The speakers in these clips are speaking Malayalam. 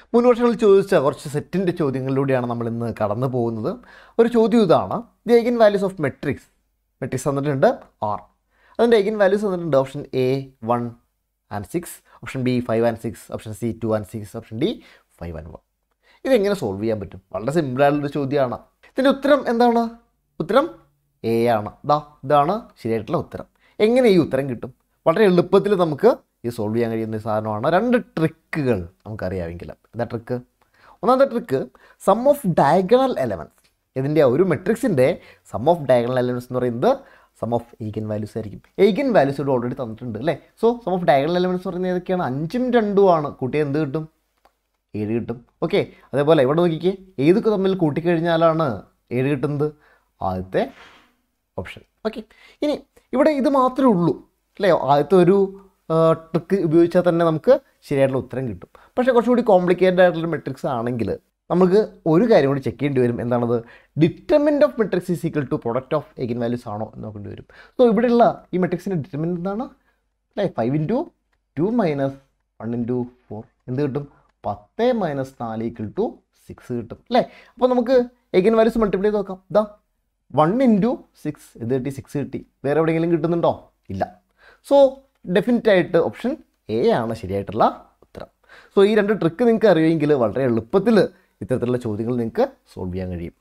മുൻ വർഷങ്ങളിൽ ചോദിച്ച കുറച്ച് സെറ്റിൻ്റെ ചോദ്യങ്ങളിലൂടെയാണ് നമ്മൾ ഇന്ന് കടന്നു പോകുന്നത് ഒരു ചോദ്യം ഇതാണ് the eigenvalues of matrix matrix തന്നിട്ടുണ്ട് ആർ അതിൻ്റെ എഗൻ വാല്യൂസ് തന്നിട്ടുണ്ട് option A one and six option B five and six option C two and six option D five and one ഇതെങ്ങനെ സോൾവ് ചെയ്യാൻ പറ്റും വളരെ സിമ്പിളായിട്ടുള്ളൊരു ചോദ്യമാണ് ഇതിൻ്റെ ഉത്തരം എന്താണ് ഉത്തരം എ ആണ് ദാ ഇതാണ് ശരിയായിട്ടുള്ള ഉത്തരം എങ്ങനെ ഈ ഉത്തരം കിട്ടും വളരെ എളുപ്പത്തിൽ നമുക്ക് ഇത് സോൾവ് ചെയ്യാൻ കഴിയുന്ന ഒരു സാധനമാണ് രണ്ട് ട്രിക്കുകൾ നമുക്കറിയാമെങ്കിൽ എന്താ ട്രിക്ക് ഒന്നാമത്തെ trick sum of diagonal elements ഇതിൻ്റെ ഒരു മെട്രിക്സിൻ്റെ സം ഓഫ് ഡയഗണൽ എലമെൻറ്റ്സ് എന്ന് പറയുന്നത് സം ഓഫ് എയ്ഗൻ വാല്യൂസ് ആയിരിക്കും എയ്ഗൻ വാല്യൂസ് ഇവിടെ ഓൾറെഡി തന്നിട്ടുണ്ട് അല്ലേ so sum of diagonal elements പറയുന്നത് ഏതൊക്കെയാണ് അഞ്ചും രണ്ടും ആണ് കൂട്ടിയാൽ എന്ത് കിട്ടും ഏഴ് കിട്ടും ഓക്കെ അതേപോലെ ഇവിടെ നോക്കിക്കേ ഏതൊക്കെ തമ്മിൽ കൂട്ടിക്കഴിഞ്ഞാലാണ് ഏഴ് കിട്ടുന്നത് ആദ്യത്തെ ഓപ്ഷൻ ഓക്കെ ഇനി ഇവിടെ ഇത് മാത്രമേ ഉള്ളൂ അല്ലേ ആദ്യത്തെ ഒരു ട്രിക്ക് ഉപയോഗിച്ചാൽ തന്നെ നമുക്ക് ശരിയായിട്ടുള്ള ഉത്തരം കിട്ടും പക്ഷേ കുറച്ചുകൂടി കോംപ്ലിക്കേറ്റഡ് ആയിട്ടുള്ള മെട്രിക്സ് ആണെങ്കിൽ നമുക്ക് ഒരു കാര്യം കൂടി ചെക്ക് ചെയ്യേണ്ടി വരും എന്താണത് determinant of matrix is equal to product of eigenvalues ആണോ എന്ന് നോക്കേണ്ടി വരും സോ ഇവിടെയുള്ള ഈ മെട്രിക്സിൻ്റെ ഡിറ്റർമിൻ്റ് എന്താണ് അല്ലേ five into two minus one into four എന്ത് കിട്ടും പത്ത് മൈനസ് നാല് ഈക്വൽ ടു സിക്സ് കിട്ടും അല്ലേ അപ്പോൾ നമുക്ക് എഗൻ വാല്യൂസ് മൾട്ടിപ്ലൈ ചെയ്ത് നോക്കാം ഇതാ വൺ ഇൻറ്റു സിക്സ് ഇത് കിട്ടി സിക്സ് കിട്ടി വേറെ എവിടെയെങ്കിലും കിട്ടുന്നുണ്ടോ ഇല്ല സോ ഡെഫിനറ്റ് ആയിട്ട് ഓപ്ഷൻ എ ആണ് ശരിയായിട്ടുള്ള ഉത്തരം സോ ഈ രണ്ട് ട്രിക്ക് നിങ്ങൾക്ക് അറിയുമെങ്കിൽ വളരെ എളുപ്പത്തിൽ ഇത്തരത്തിലുള്ള ചോദ്യങ്ങൾ നിങ്ങൾക്ക് സോൾവ് ചെയ്യാൻ കഴിയും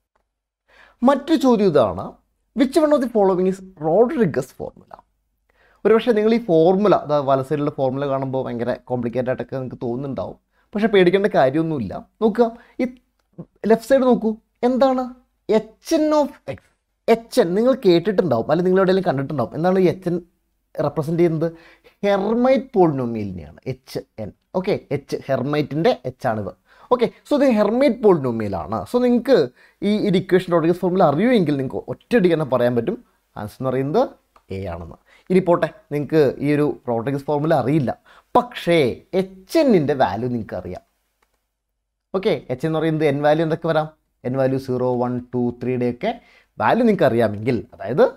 മറ്റൊരു ചോദ്യം ഇതാണ് which one of the following is Rodrigues formula ഒരുപക്ഷെ നിങ്ങൾ ഈ ഫോർമുല അതായത് വല സൈഡിലുള്ള ഫോർമുല കാണുമ്പോൾ ഭയങ്കര കോംപ്ലിക്കേറ്റഡ് ആയിട്ടൊക്കെ നിങ്ങൾക്ക് തോന്നുന്നുണ്ടാവും പക്ഷേ പേടിക്കേണ്ട കാര്യമൊന്നുമില്ല നോക്കുക ഈ ലെഫ്റ്റ് സൈഡ് നോക്കൂ എന്താണ് H N of x H N നിങ്ങൾ കേട്ടിട്ടുണ്ടാവും അല്ലെങ്കിൽ നിങ്ങൾ എവിടെയെങ്കിലും കണ്ടിട്ടുണ്ടാവും എന്താണ് ഈ എച്ച് എൻ റെപ്രസെൻ്റ് ചെയ്യുന്നത് ഹെർമൈറ്റ് പോളിനോമിയലിനെയാണ് എച്ച് എൻ ഓക്കെ എച്ച് ഹെർമൈറ്റിൻ്റെ എച്ച് ആണിത് ഓക്കെ സോ ഇത് ഹെർമൈറ്റ് പോളിനോമിയലാണ് സോ നിങ്ങൾക്ക് ഈ ഒരു ഇക്വേഷൻ റോഡ്രിഗസ് ഫോർമുല അറിയുമെങ്കിൽ നിങ്ങൾക്ക് ഒറ്റയടിക്ക് തന്നെ പറയാൻ പറ്റും ആൻസർ എന്ന് പറയുന്നത് എ ആണെന്ന് ഇനി പോട്ടെ നിങ്ങൾക്ക് ഈ ഒരു റോഡ്രിഗസ് ഫോർമുല അറിയില്ല പക്ഷേ എച്ച് എന്നിൻ്റെ വാല്യൂ നിങ്ങൾക്ക് അറിയാം ഓക്കെ എച്ച് എന്ന് പറയുന്നത് എൻ വാല്യൂ എന്തൊക്കെ വരാം N value zero one two ത്രീയുടെ ഒക്കെ വാല്യൂ നിങ്ങൾക്ക് അറിയാമെങ്കിൽ അതായത്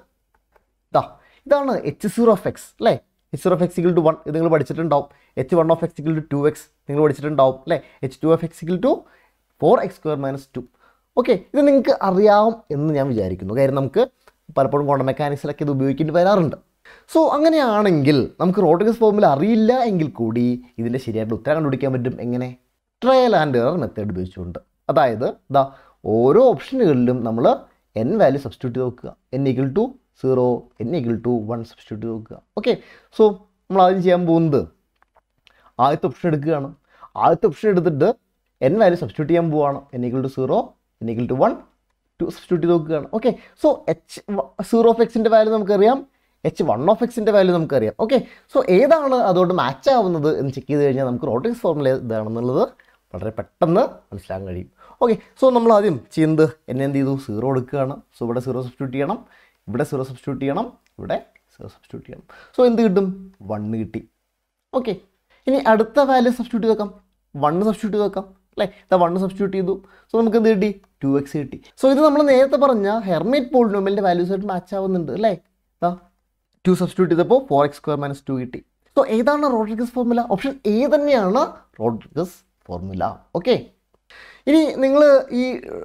ഇതാ ഇതാണ് എച്ച് സീറോ ഓഫ് എക്സ് അല്ലേ H zero of x equal to one ഇത് നിങ്ങൾ പഠിച്ചിട്ടുണ്ടാവും H one of x equal to two x നിങ്ങൾ പഠിച്ചിട്ടുണ്ടാവും അല്ലേ H two of x equal to four x square minus two okay ഇത് നിങ്ങൾക്ക് അറിയാം എന്ന് ഞാൻ വിചാരിക്കുന്നു കാര്യം നമുക്ക് പലപ്പോഴും ക്വാണ്ടം മെക്കാനിക്സിലൊക്കെ ഇത് ഉപയോഗിക്കേണ്ടി വരാറുണ്ട് സോ അങ്ങനെയാണെങ്കിൽ നമുക്ക് റോഡ്രിഗസ് ഫോർമുല അറിയില്ല എങ്കിൽ കൂടി ഇതിൻ്റെ ശരിയായിട്ട് ഉത്തരം കണ്ടുപിടിക്കാൻ പറ്റും എങ്ങനെ ട്രയൽ ആൻഡ് എറർ മെത്തേഡ് ഉപയോഗിച്ചുകൊണ്ട് അതായത് ഇതാ ഓരോ ഓപ്ഷനുകളിലും നമ്മൾ എൻ വാല്യൂ സബ്സ്റ്റിറ്റ്യൂട്ട് ചെയ്ത് നോക്കുക N equal to zero N equal to one substitute ചെയ്ത് നോക്കുക ഓക്കെ സോ നമ്മൾ ആദ്യം ചെയ്യാൻ പോകുന്നത് ആദ്യത്തെ ഓപ്ഷൻ എടുക്കുകയാണ് ആദ്യത്തെ ഓപ്ഷൻ എടുത്തിട്ട് എൻ വാല്യൂ സബ്സ്റ്റിറ്റ്യൂട്ട് ചെയ്യാൻ പോവുകയാണ് N equal to zero N equal to one two substitute ചെയ്ത് നോക്കുകയാണ് okay so H zero of എക്സിൻ്റെ വാല്യൂ നമുക്കറിയാം എച്ച് വൺ ഓഫ് എക്സിൻ്റെ വാല്യൂ നമുക്കറിയാം ഓക്കെ സോ ഏതാണ് അതുകൊണ്ട് മാച്ച് ആവുന്നത് എന്ന് ചെക്ക് ചെയ്ത് കഴിഞ്ഞാൽ നമുക്ക് റോട്ടിക്സ് ഫോർമുല ഇതാണെന്നുള്ളത് വളരെ പെട്ടെന്ന് മനസ്സിലാക്കാൻ കഴിയും ഓക്കെ സോ നമ്മൾ ആദ്യം ചെയ്യുന്നത് എന്നെ എന്ത് ചെയ്തു സീറോ എടുക്കുകയാണ് സോ ഇവിടെ സീറോ സബ്സ്റ്റിറ്റ്യൂട്ട് ചെയ്യണം ഇവിടെ സീറോ സബ്സ്റ്റിറ്റ്യൂട്ട് ചെയ്യണം ഇവിടെ സീറോ സബ്സ്റ്റിറ്റ്യൂട്ട് ചെയ്യണം സോ എന്ത് കിട്ടും വണ്ണ് കിട്ടി ഓക്കെ ഇനി അടുത്ത വാല്യൂ സബ്സ്റ്റിറ്റ്യൂട്ട് ചെയ്ത് വെക്കാം വണ്ണ് സബ്സ്റ്റിറ്റ്യൂട്ട് ചെയ്ത് വെക്കാം അല്ലേ ഇതാ വണ്ണ് സബ്സ്റ്റിറ്റ്യൂട്ട് ചെയ്തു സോ നമുക്ക് എന്ത് കിട്ടി ടു എക്സ് കിട്ടി സോ ഇത് നമ്മൾ നേരത്തെ പറഞ്ഞ ഹെർമേറ്റ് പോളിനോമിയലിൻ്റെ വാല്യൂസ് ആയിട്ട് മാച്ച് ആവുന്നുണ്ട് അല്ലേ ഇതാ ടു സബ്സ്റ്റിറ്റ്യൂട്ട് ചെയ്തപ്പോൾ four x square minus two കിട്ടി സോ ഏതാണ് റോഡ്രിഗസ് ഫോർമുല ഓപ്ഷൻ എ തന്നെയാണ് റോഡ്രിഗസ് ഫോർമുല ഓക്കെ ഇനി നിങ്ങൾ ഈ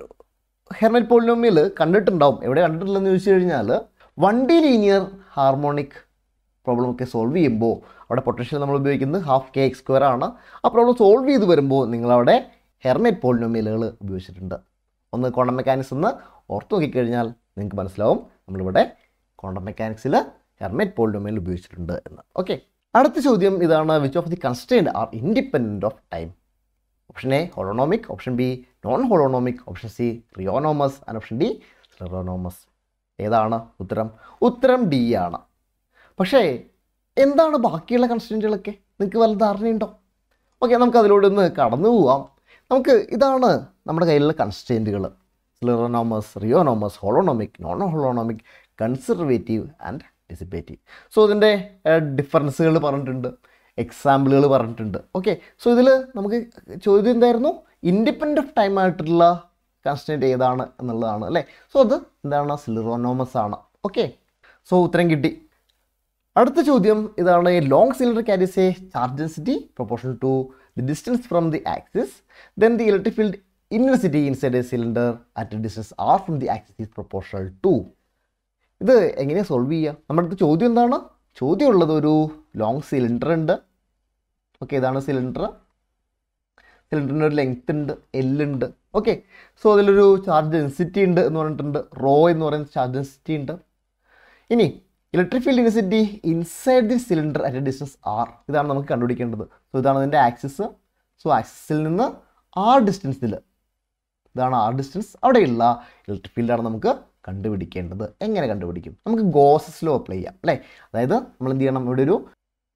ഹെർമറ്റ് പോളിനോമിയൽ കണ്ടിട്ടുണ്ടാവും എവിടെ കണ്ടിട്ടില്ലെന്ന് ചോദിച്ചു കഴിഞ്ഞാൽ one D linear harmonic problem ഒക്കെ സോൾവ് ചെയ്യുമ്പോൾ അവിടെ പൊട്ടൻഷ്യൽ നമ്മൾ ഉപയോഗിക്കുന്നത് ഹാഫ് കെ എക്സ് സ്ക്വയർ ആണ് ആ പ്രോബ്ലം സോൾവ് ചെയ്ത് വരുമ്പോൾ നിങ്ങളവിടെ ഹെർമറ്റ് പോളിനോമിയലുകൾ ഉപയോഗിച്ചിട്ടുണ്ട് ഒന്ന് ക്വാണ്ടം മെക്കാനിക്സ് എന്ന് ഓർത്ത് നോക്കിക്കഴിഞ്ഞാൽ നിങ്ങൾക്ക് മനസ്സിലാവും നമ്മളിവിടെ ക്വാണ്ടം മെക്കാനിക്സിൽ ഹെർമറ്റ് പോളിനോമിയൽ ഉപയോഗിച്ചിട്ടുണ്ട് എന്ന് ഓക്കെ അടുത്ത ചോദ്യം ഇതാണ് which of the constrained are independent of time option A holonomic option B non holonomic option C rheonomous and option D scleronomous ഏതാണ് ഉത്തരം ഉത്തരം ഡി ആണ് പക്ഷേ എന്താണ് ബാക്കിയുള്ള കൺസ്റ്റൻറ്റുകളൊക്കെ നിങ്ങൾക്ക് വല്ല ധാരണയുണ്ടോ ഓക്കെ നമുക്ക് അതിലൂടെ ഒന്ന് കടന്നു പോവാം നമുക്ക് ഇതാണ് നമ്മുടെ കയ്യിലുള്ള കൺസ്റ്റൻറ്റുകൾ scleronomous rheonomous holonomic non holonomic conservative and dissipative so ഇതിൻ്റെ ഡിഫറൻസുകൾ പറഞ്ഞിട്ടുണ്ട് എക്സാമ്പിളുകൾ പറഞ്ഞിട്ടുണ്ട് ഓക്കെ സോ ഇതിൽ നമുക്ക് ചോദ്യം എന്തായിരുന്നു ഇൻഡിപെൻഡൻ്റ് ഓഫ് ടൈം ആയിട്ടുള്ള കൺസ്റ്റൻറ്റ് ഏതാണ് എന്നുള്ളതാണ് അല്ലേ സോ അത് എന്താണ് സിലിറോണോമസ് ആണ് ഓക്കെ സോ ഉത്തരം കിട്ടി അടുത്ത ചോദ്യം ഇതാണ് long cylinder carries a charge density proportional to the distance from the axis then the electric field intensity inside a cylinder at a distance r from the axis is proportional to ഇത് എങ്ങനെയാണ് സോൾവ് ചെയ്യുക നമ്മുടെ അടുത്ത് ചോദ്യം എന്താണ് ചോദ്യം ഉള്ളത് ഒരു ലോങ് സിലിണ്ടർ ഉണ്ട് ഓക്കെ ഇതാണ് സിലിണ്ടർ സിലിണ്ടറിന് ഒരു ലെങ്ത് ഉണ്ട് എൽ ഉണ്ട് ഓക്കെ സോ അതിലൊരു ചാർജ് ഡെൻസിറ്റി ഉണ്ട് എന്ന് പറഞ്ഞിട്ടുണ്ട് റോ എന്ന് പറയുന്ന ചാർജ് ഡെൻസിറ്റി ഉണ്ട് ഇനി electric field density inside the cylinder at a distance r ഇതാണ് നമുക്ക് കണ്ടുപിടിക്കേണ്ടത് സോ ഇതാണ് അതിൻ്റെ ആക്സിസ് സോ ആക്സിസിൽ നിന്ന് ആർ ഡിസ്റ്റൻസിൽ ഇതാണ് ആർ ഡിസ്റ്റൻസ് അവിടെയുള്ള ഇലക്ട്രിക് ഫീൽഡാണ് നമുക്ക് കണ്ടുപിടിക്കേണ്ടത് എങ്ങനെ കണ്ടുപിടിക്കും നമുക്ക് ഗോസസ് ലോ അപ്ലൈ ചെയ്യാം അല്ലേ അതായത് നമ്മൾ എന്ത് ചെയ്യണം ഇവിടെ ഒരു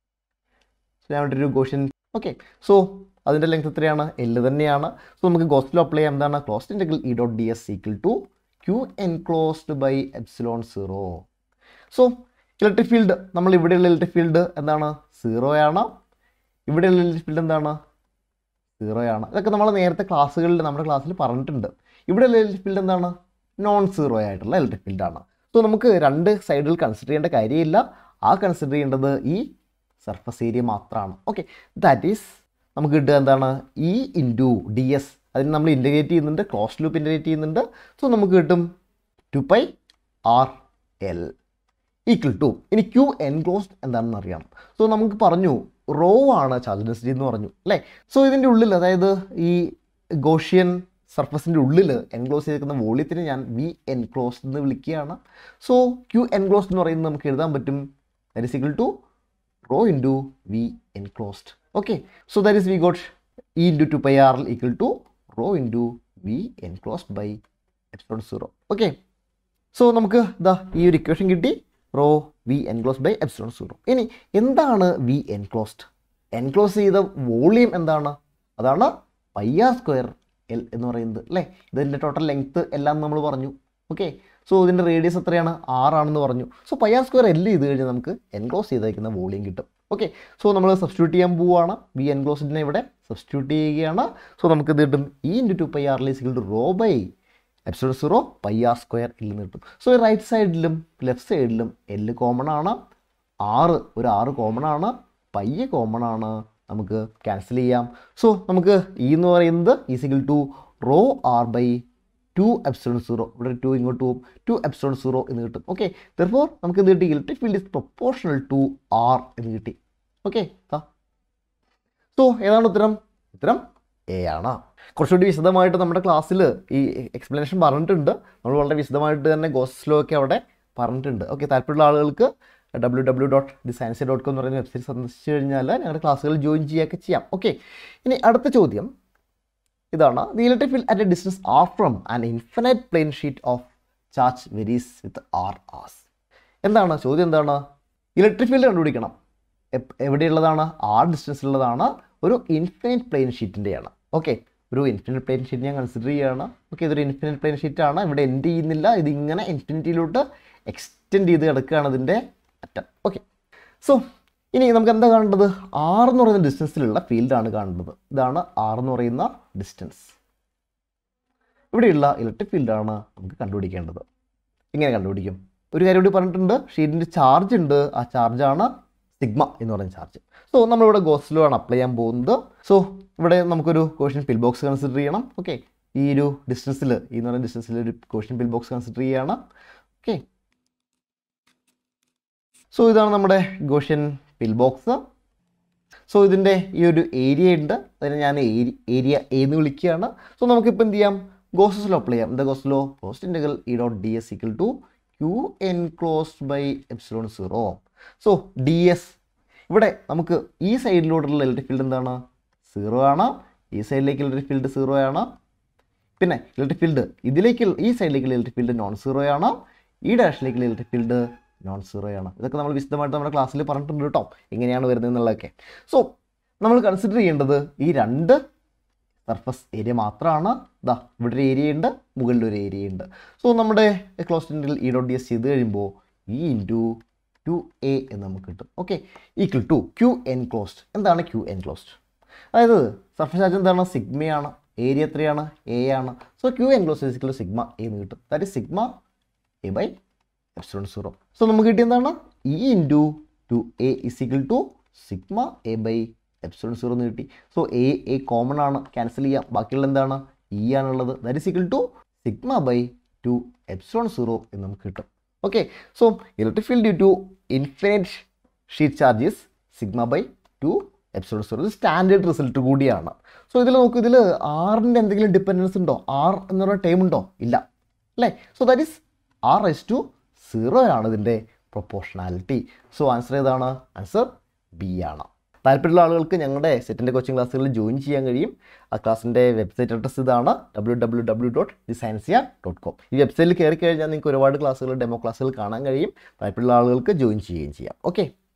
ഞാൻ ഇവിടെ ഒരു ക്വസ്റ്റ്യൻ ഓക്കെ സോ അതിൻ്റെ ലെങ്ത് എത്രയാണ് എല്ല് തന്നെയാണ് സോ നമുക്ക് ഗോസ് ലോ അപ്ലൈ ചെയ്യാം എന്താണ് closed integral E dot d s equal to Q enclosed by epsilon zero so electric field നമ്മൾ ഇവിടെയുള്ള ഇലക്ട്രിക് ഫീൽഡ് എന്താണ് സീറോയാണ് ഇവിടെയുള്ള ഇലക്ട്രിക് ഫീൽഡ് എന്താണ് സീറോയാണ് ഇതൊക്കെ നമ്മൾ നേരത്തെ ക്ലാസ്സുകളിൽ നമ്മുടെ ക്ലാസ്സിൽ പറഞ്ഞിട്ടുണ്ട് ഇവിടെയുള്ള ഇലക്ട്രിക് ഫീൽഡ് എന്താണ് നോൺ സീറോ ആയിട്ടുള്ള ഇലക്ട്രിക് ഫീൽഡാണ് സോ നമുക്ക് രണ്ട് സൈഡുകൾ കൺസിഡർ ചെയ്യേണ്ട കാര്യമില്ല ആ കൺസിഡർ ചെയ്യേണ്ടത് ഈ സർഫസ് ഏരിയ മാത്രമാണ് ഓക്കെ ദാറ്റ് ഈസ് നമുക്ക് കിട്ടുക എന്താണ് ഇ ഇൻറ്റു ഡി എസ് അതിന് നമ്മൾ ഇൻറ്റഗ്രേറ്റ് ചെയ്യുന്നുണ്ട് ക്ലോസ് ലൂപ്പ് ഇൻറ്റഗ്രേറ്റ് ചെയ്യുന്നുണ്ട് സോ നമുക്ക് കിട്ടും two pi r L equal to ഇനി ക്യൂ എൻക്ലോസ്ഡ് എന്താണെന്ന് അറിയണം സോ നമുക്ക് പറഞ്ഞു റോ ആണ് ചാർജ് ഡെൻസിറ്റി എന്ന് പറഞ്ഞു അല്ലേ സോ ഇതിൻ്റെ ഉള്ളിൽ അതായത് ഈ ഗോഷ്യൻ സർഫസിൻ്റെ ഉള്ളിൽ എൻക്ലോസ് ചെയ്തിരിക്കുന്ന വോളിയത്തിന് ഞാൻ വി എൻക്ലോസ്ഡ് എന്ന് വിളിക്കുകയാണ് സോ ക്യൂ എൻക്ലോസ്ഡ് എന്ന് പറയുന്നത് നമുക്ക് എഴുതാൻ പറ്റും that is equal to rho into V enclosed okay so that is we got E into two pi r equal to rho into V enclosed by epsilon zero okay so നമുക്ക് ഇതാ ഈ ഒരു ഇക്വേഷൻ കിട്ടി rho V enclosed by epsilon zero ഇനി എന്താണ് വി എൻക്ലോസ്ഡ് എൻക്ലോസ് ചെയ്ത വോളിയം എന്താണ് അതാണ് പൈ ആർ സ്ക്വയർ എൽ എന്ന് പറയുന്നത് അല്ലേ ഇതിൻ്റെ ടോട്ടൽ ലെങ്ത്ത് എല്ലാം നമ്മൾ പറഞ്ഞു ഓക്കെ സോ ഇതിൻ്റെ റേഡിയസ് എത്രയാണ് ആറാണെന്ന് പറഞ്ഞു so pi r square L ചെയ്ത് കഴിഞ്ഞാൽ നമുക്ക് എൻക്ലോസ് ചെയ്തേക്കുന്ന വോളിയം കിട്ടും ഓക്കെ സോ നമ്മൾ സബ്സ്റ്റിറ്റ്യൂട്ട് ചെയ്യാൻ പോവുകയാണ് വി എൻക്ലോസ്ഡിനെ ഇവിടെ സബ്സ്റ്റിറ്റ്യൂട്ട് ചെയ്യുകയാണ് സോ നമുക്ക് ഇത് കിട്ടും E into two pi r l is equal to rho by epsilon zero pi r square L നിന്ന് കിട്ടും സോ ഈ റൈറ്റ് സൈഡിലും ലെഫ്റ്റ് സൈഡിലും എല്ല് കോമൺ ആണ് ആറ് ഒരു ആറ് കോമൺ ആണ് പയ്യ കോമൺ ആണ് നമുക്ക് ക്യാൻസൽ ചെയ്യാം സോ നമുക്ക് ഇ എന്ന് പറയുന്നത് is equal to rho r by two epsilon zero ഇവിടെ ടു ഇങ്ങോട്ട് പോകും ടു എപ്സിലോൺ സീറോ എന്ന് കിട്ടും ഓക്കെ ദർഫോർ നമുക്ക് എന്ത് കിട്ടി electric field is proportional to r എന്ന് കിട്ടി ഓക്കെ സോ ഏതാണ് ഉത്തരം ഉത്തരം എ ആണ് കുറച്ചുകൂടി വിശദമായിട്ട് നമ്മുടെ ക്ലാസ്സിൽ ഈ എക്സ്പ്ലനേഷൻ പറഞ്ഞിട്ടുണ്ട് നമ്മൾ വളരെ വിശദമായിട്ട് തന്നെ ഗോസ്ലോ ഒക്കെ അവിടെ പറഞ്ഞിട്ടുണ്ട് ഓക്കെ താല്പര്യമുള്ള ആളുകൾക്ക് W W dot designs dot com എന്ന് പറയുന്ന വെബ്സൈറ്റ് സന്ദർശിച്ച് കഴിഞ്ഞാൽ ഞങ്ങളുടെ ക്ലാസ്സുകൾ ജോയിൻ ചെയ്യുകയൊക്കെ ചെയ്യാം ഓക്കെ ഇനി അടുത്ത ചോദ്യം ഇതാണ് the electric field at a distance r from an infinite plane sheet of charge varies with r as എന്താണ് ചോദ്യം എന്താണ് ഇലക്ട്രിക് ഫീൽഡ് കണ്ടുപിടിക്കണം എപ്- എവിടെയുള്ളതാണ് ആർ ഡിസ്റ്റൻസിലുള്ളതാണ് ഒരു ഇൻഫിനിറ്റ് പ്ലെയിൻ ഷീറ്റിൻ്റെയാണ് ഓക്കെ ഒരു ഇൻഫിനിറ്റ് പ്ലെയിൻ ഷീറ്റ് ഞാൻ കൺസിഡർ ചെയ്യുകയാണ് ഓക്കെ ഇതൊരു ഇൻഫിനിറ്റ് പ്ലെയിൻ ഷീറ്റാണ് ഇവിടെ എൻഡ് ചെയ്യുന്നില്ല ഇത് ഇങ്ങനെ ഇൻഫിനിറ്റിയിലോട്ട് എക്സ്റ്റെൻഡ് ചെയ്ത് കിടക്കുകയാണ് ഇതിൻ്റെ അറ്റം ഓക്കെ സോ ഇനി നമുക്ക് എന്താ കാണേണ്ടത് ആർ എന്ന് പറയുന്ന ഡിസ്റ്റൻസിലുള്ള ഫീൽഡാണ് കാണേണ്ടത് ഇതാണ് ആർ എന്ന് പറയുന്ന ഡിസ്റ്റൻസ് ഇവിടെയുള്ള ഇലക്ട്രിക് ഫീൽഡാണ് നമുക്ക് കണ്ടുപിടിക്കേണ്ടത് എങ്ങനെ കണ്ടുപിടിക്കും ഒരു കാര്യം കൂടി പറഞ്ഞിട്ടുണ്ട് ഷീറ്റിൻ്റെ ചാർജ് ഉണ്ട് ആ ചാർജാണ് സിഗ്മ എന്ന് പറയുന്ന ചാർജ് സോ നമ്മളിവിടെ ഗോസ്ലോ ആണ് അപ്ലൈ ചെയ്യാൻ പോകുന്നത് സോ ഇവിടെ നമുക്കൊരു ക്വസ്റ്റ്യൻ പിൽ ബോക്സ് കൺസിഡർ ചെയ്യണം ഓക്കെ ഈ ഒരു ഡിസ്റ്റൻസിൽ ഈ എന്ന് പറയുന്ന ഡിസ്റ്റൻസിൽ ഒരു ക്വസ്റ്റ്യൻ പിൽ ബോക്സ് കൺസിഡർ ചെയ്യുകയാണ് ഓക്കെ സോ ഇതാണ് നമ്മുടെ ഗോഷ്യൻ പിൽ ബോക്സ് സോ ഇതിൻ്റെ ഈ ഒരു ഏരിയ ഉണ്ട് അതിനെ ഞാൻ ഏരിയ എ എന്ന് വിളിക്കുകയാണ് സോ നമുക്കിപ്പോൾ എന്ത് ചെയ്യാം ഗോസസ് ലോ അപ്ലൈ ചെയ്യാം എന്താ Gauss law closed integral E dot d s equal to Q enclosed by epsilon zero so d s ഇവിടെ നമുക്ക് ഈ സൈഡിലോട്ടുള്ള ഇലക്ട്രിക് ഫീൽഡ് എന്താണ് സീറോ ആണ് ഈ സൈഡിലേക്ക് ഇലക്ട്രിക് ഫീൽഡ് സീറോ ആണ് പിന്നെ ഇലക്ട്രിക് ഫീൽഡ് ഇതിലേക്ക് ഈ സൈഡിലേക്കുള്ള ഇലക്ട്രിക് ഫീൽഡ് നോൺ സീറോ ആണ് ഈ ഡാഷിലേക്കുള്ള ഇലക്ട്രിക് ഫീൽഡ് നോൺ സീറോ ആണ് ഇതൊക്കെ നമ്മൾ വിശദമായിട്ട് നമ്മുടെ ക്ലാസ്സിൽ പറഞ്ഞിട്ടുണ്ട് കേട്ടോ എങ്ങനെയാണ് വരുന്നത് എന്നുള്ളതൊക്കെ സോ നമ്മൾ കൺസിഡർ ചെയ്യേണ്ടത് ഈ രണ്ട് സർഫസ് ഏരിയ മാത്രമാണ് ഇതാ ഇവിടെ ഒരു ഏരിയ ഉണ്ട് മുകളിൽ ഒരു ഏരിയ ഉണ്ട് സോ നമ്മുടെ ക്ലോസ്റ്റിൻ്റെ ഇ ഡോട്ട് ഡി എസ് ചെയ്ത് കഴിയുമ്പോൾ ഇ ഇൻറ്റു ടു എ എന്ന് നമുക്ക് കിട്ടും okay equal to Q enclosed എന്താണ് ക്യൂ എൻ ക്ലോസ്ഡ് അതായത് സർഫസ് ചാർജ് എന്താണ് സിഗ്മയാണ് ഏരിയ എത്രയാണ് എ ആണ് so Q enclosed is equal sigma A എന്ന് കിട്ടും that is sigma A by epsilon zero so നമുക്ക് കിട്ടിയ എന്താണ് E into two A is equal to sigma A by epsilon zero എന്ന് കിട്ടി സോ എ എ കോമൺ ആണ് ക്യാൻസൽ ചെയ്യാം ബാക്കിയുള്ള എന്താണ് ഇ ആണുള്ളത് that is equal to sigma by two epsilon zero എന്ന് നമുക്ക് കിട്ടും okay so electric field due to infinite sheet charges sigma by two epsilon zero ഇത് സ്റ്റാൻഡേർഡ് റിസൾട്ട് കൂടിയാണ് സോ ഇതിൽ നോക്കൂ ഇതിൽ ആറിൻ്റെ എന്തെങ്കിലും ഡിപ്പെൻഡൻസ് ഉണ്ടോ ആർ എന്ന് പറയുന്ന ടൈം ഉണ്ടോ ഇല്ല അല്ലേ so that is r s to zero ആണ് ഇതിൻ്റെ പ്രൊപ്പോർഷണാലിറ്റി സോ ആൻസർ ഏതാണ് ആൻസർ ബി ആണ് താല്പര്യമുള്ള ആളുകൾക്ക് ഞങ്ങളുടെ സെറ്റിൻ്റെ കോച്ചിങ് ക്ലാസ്സുകളിൽ ജോയിൻ ചെയ്യാൻ കഴിയും ആ ക്ലാസ്സിൻ്റെ വെബ്സൈറ്റ് അഡ്രസ്സ് ഇതാണ് W W W dot designsia dot com ഈ വെബ്സൈറ്റിൽ കയറി കഴിഞ്ഞാൽ നിങ്ങൾക്ക് ഒരുപാട് ക്ലാസ്സുകൾ ഡെമോ ക്ലാസ്സുകൾ കാണാൻ കഴിയും താല്പര്യമുള്ള ആളുകൾക്ക് ജോയിൻ ചെയ്യുകയും ചെയ്യാം ഓക്കെ